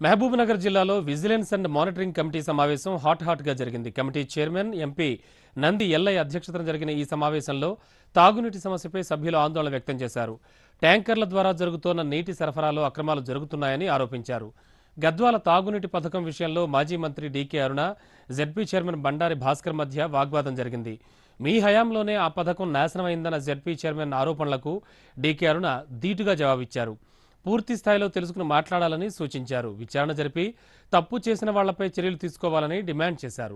మహబూబ్నగర్ జిల్లాలో vigilance and monitoring committee సమావేశం hot hot గా జరిగింది committee chairman MP Nandi Yellaiah అధ్యక్షతన జరిగిన ఈ సమావేశంలో తాగునీటి సమస్యపై సభ్యులు ఆందోళన వ్యక్తం చేశారు ట్యాంకర్ల ద్వారా జరుగుతోన్న నీటి సరఫరాలో అక్రమాలు జరుగుతున్నాయని ఆరోపించారు గద్వాల తాగునీటి పథకం విషయంలో మాజీ మంత్రి డీకే అరుణ జెడ్పీ చైర్మన్ బండారి భాస్కర్ మధ్య వాగ్వాదం జరిగింది మీ హయాంలోనే ఆ పథకం నాశనమైందన్న జెడ్పీ చైర్మన్ ఆరోపణలకు డీకే అరుణ ధీటుగా జవాబిచ్చారు పూర్తి స్థాయిలో తెలుసుకుని మాట్లాడాలని సూచించారు విచారణ జరిపి తప్పు చేసిన వాళ్లపై చర్యలు తీసుకోవాలని డిమాండ్ చేశారు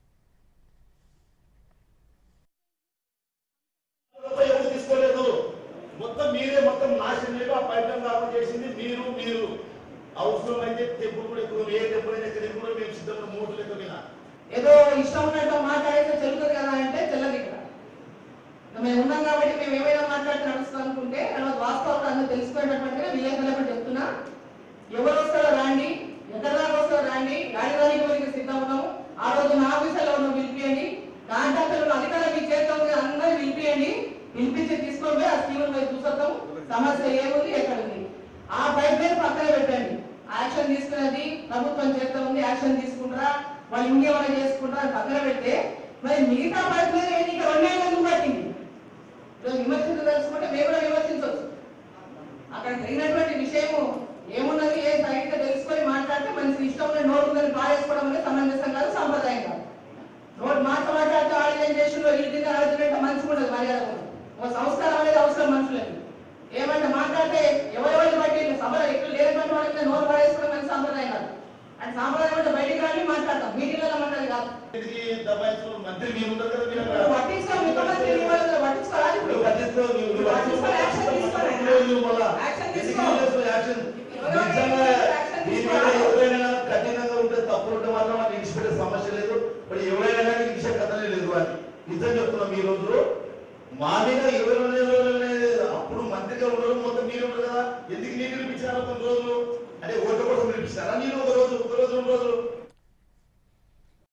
రూపాయి ఎవరు తీసుకోలేదు మొత్తం మీరే మొత్తం నాశనం లేదు ఆ పైప్ లైన్ లాభం చేసింది మీరు మీరు అవసరం అయితే తెప్పుడు కూడా ఎక్కువ ఏ టెంపుల్ అయినా ఎక్కడ కూడా మేము సిద్ధంగా మూడు లెక్క మీద ఏదో ఇష్టం ఉన్నట్టు మాట్లాడితే చెల్లుతుంది కదా అంటే చెల్లదు ఇక్కడ మేము ఉన్నాం కాబట్టి మేము ఏమైనా మాట్లాడితే నడుస్తాం అనుకుంటే తర్వాత వాస్తవాలు అందరూ తెలుసుకునేటటువంటిగా విలేకరులకు చెప్తున్నా ఎవరు వస్తారో రాండి ఎక్కడ దాకా వస్తారో రాండి రాజధాని గురించి సిద్ధం ఉన్నాము ఆ రోజు నా ఆఫీసులో ఉన్న పిలిపియండి కాంట్రాక్టర్లు అధికారులు మీ చేతిలో ఉంది అందరూ పిలిపియండి పిలిపించి తీసుకొని పోయి ఆ స్కీమ్ పోయి చూసొద్దాం సమస్య ఏముంది ఎక్కడ ఉంది ఆ పైప్ లైన్ పక్కన పెట్టండి యాక్షన్ తీసుకున్నది ప్రభుత్వం చేస్తా ఉంది యాక్షన్ తీసుకుంటారా వాళ్ళు ఇంకేమైనా చేసుకుంటారా అని పక్కన పెడితే మరి మిగతా పైప్ లైన్ ఏంటి ఇక రెండేళ్ళ ఎందుకు పట్టింది ఈరోజు విమర్శించదలుచుకుంటే మేము కూడా విమర్శించవచ్చు అక్కడ జరిగినటువంటి విషయము ఏమున్నది ఏ సైట్ తెలుసుకొని మాట్లాడితే మంచి ఇష్టం ఉన్న నోటు ఉందని పారేసుకోవడం అనేది సమంజసం కాదు సంప్రదాయం కాదు నోటు మాట మాట్లాడితే ఆర్గనైజేషన్ ఈ దిన రాజులంటే మంచిగా ఉండదు మర్యాద ఉండదు. ఒక సంస్కారం అనేది అవసరం మనుషులకి ఏమంటే మాట్లాడితే ఎవరెవరిని బట్టి సభలో ఎక్కడ లేనటువంటి వాళ్ళ మీద నోరు పారేసుకోవడం మంచి సంప్రదాయం కాదు అండ్ సాంప్రదాయం అంటే బయటికి రాని మాట్లాడతాం మీటింగ్లలో మాట్లాడేది కాదు ఇది దబాయించిన మంత్రి మీరు ఉంటారు కదా మీరు ఇప్పుడు పట్టించుకో ముఖ్యమంత్రి నీ వాళ్ళు పట్టించుకోవాలి ఇప్పుడు. నువ్వు పట్టించుకో, నువ్వు- నువ్వు పట్టించుకో, యాక్షన్ తీసుకోవాలి. నువ్వు- నువ్వు మళ్ళా యాక్షన్ ఎందుకు తీసుకో. తీసుకో యాక్షన్? ఎవరో నిజంగా యాక్షన్ దీని మీద తీసుకోవాలి. ఎవరైనా కఠినంగా ఉంటే తప్పులు ఉంటే మాత్రం వాళ్ళు ఇడిచిపెట్టే సమస్య లేదు మరి ఎవరైనా కానీ ఇచ్చే కథనే లేదు అని నిజం చెప్తున్నాం ఈ రోజు మా మీద ఇరవై రెండు నెలలు అప్పుడు మంత్రిగా ఉండరు మొత్తం మీరు ఉండరు కదా ఎందుకు మీరు పిలిపించారు కొన్ని రోజులు అంటే ఓట్ల కోసం పిలిపించారా నేను ఒక రోజు ఒక రోజు రెండు రోజులు